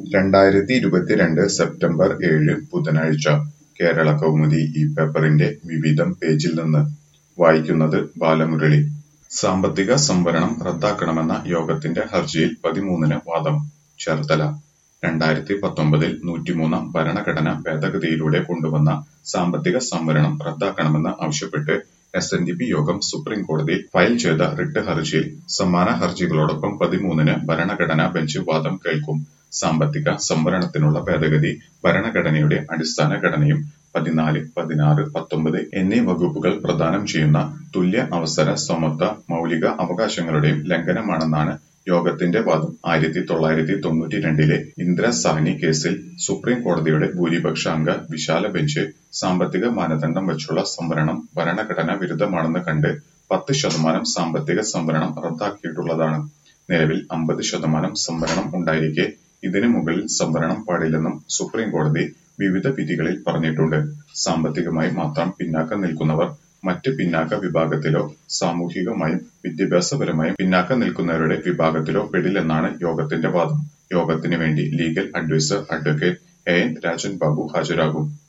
രണ്ടായിരത്തി ഇരുപത്തിരണ്ട് സെപ്റ്റംബർ ഏഴ് ബുധനാഴ്ച കേരളകൗമുദി ഈ പേപ്പറിന്റെ വിവിധം പേജിൽ നിന്ന് വായിക്കുന്നത് ബാലമുരളി സാമ്പത്തിക സംവരണം റദ്ദാക്കണമെന്ന യോഗത്തിന്റെ ഹർജിയിൽ പതിമൂന്നിന് വാദം ചേർത്തല രണ്ടായിരത്തി പത്തൊമ്പതിൽ നൂറ്റിമൂന്നാം ഭരണഘടനാ ഭേദഗതിയിലൂടെ കൊണ്ടുവന്ന സാമ്പത്തിക സംവരണം റദ്ദാക്കണമെന്ന് ആവശ്യപ്പെട്ട് എസ് എൻ ഡി പി യോഗം സുപ്രീം കോടതിയിൽ ഫയൽ ചെയ്ത റിട്ട് ഹർജിയിൽ സമാന ഹർജികളോടൊപ്പം പതിമൂന്നിന് ഭരണഘടനാ ബെഞ്ച് വാദം കേൾക്കും സാമ്പത്തിക സംവരണത്തിനുള്ള ഭേദഗതി ഭരണഘടനയുടെ അടിസ്ഥാന ഘടനയും പതിനാല് പതിനാറ് പത്തൊമ്പത് എന്നീ വകുപ്പുകൾ പ്രദാനം ചെയ്യുന്ന തുല്യ അവസര സമത്വ മൗലിക അവകാശങ്ങളുടെയും ലംഘനമാണെന്നാണ് യോഗത്തിന്റെ വാദം ആയിരത്തി തൊള്ളായിരത്തി തൊണ്ണൂറ്റി രണ്ടിലെ ഇന്ദിര സാഹ്നി കേസിൽ സുപ്രീം കോടതിയുടെ ഭൂരിപക്ഷ അംഗ വിശാല ബെഞ്ച് സാമ്പത്തിക മാനദണ്ഡം വച്ചുള്ള സംവരണം ഭരണഘടനാ വിരുദ്ധമാണെന്ന് കണ്ട് പത്ത് ശതമാനം സാമ്പത്തിക സംവരണം റദ്ദാക്കിയിട്ടുള്ളതാണ് നിലവിൽ അമ്പത് ശതമാനം സംവരണം ഉണ്ടായിരിക്കെ ഇതിനു മുകളിൽ സംവരണം പാടില്ലെന്നും സുപ്രീം കോടതി വിവിധ വിധികളിൽ പറഞ്ഞിട്ടുണ്ട് സാമ്പത്തികമായി മാത്രം പിന്നാക്കം നിൽക്കുന്നവർ മറ്റ് പിന്നാക്ക വിഭാഗത്തിലോ സാമൂഹികമായും വിദ്യാഭ്യാസപരമായും പിന്നാക്കം നിൽക്കുന്നവരുടെ വിഭാഗത്തിലോ പെടില്ലെന്നാണ് യോഗത്തിന്റെ വാദം യോഗത്തിന് വേണ്ടി legal adviser advocate A N Rajan Babu ഹാജരാകും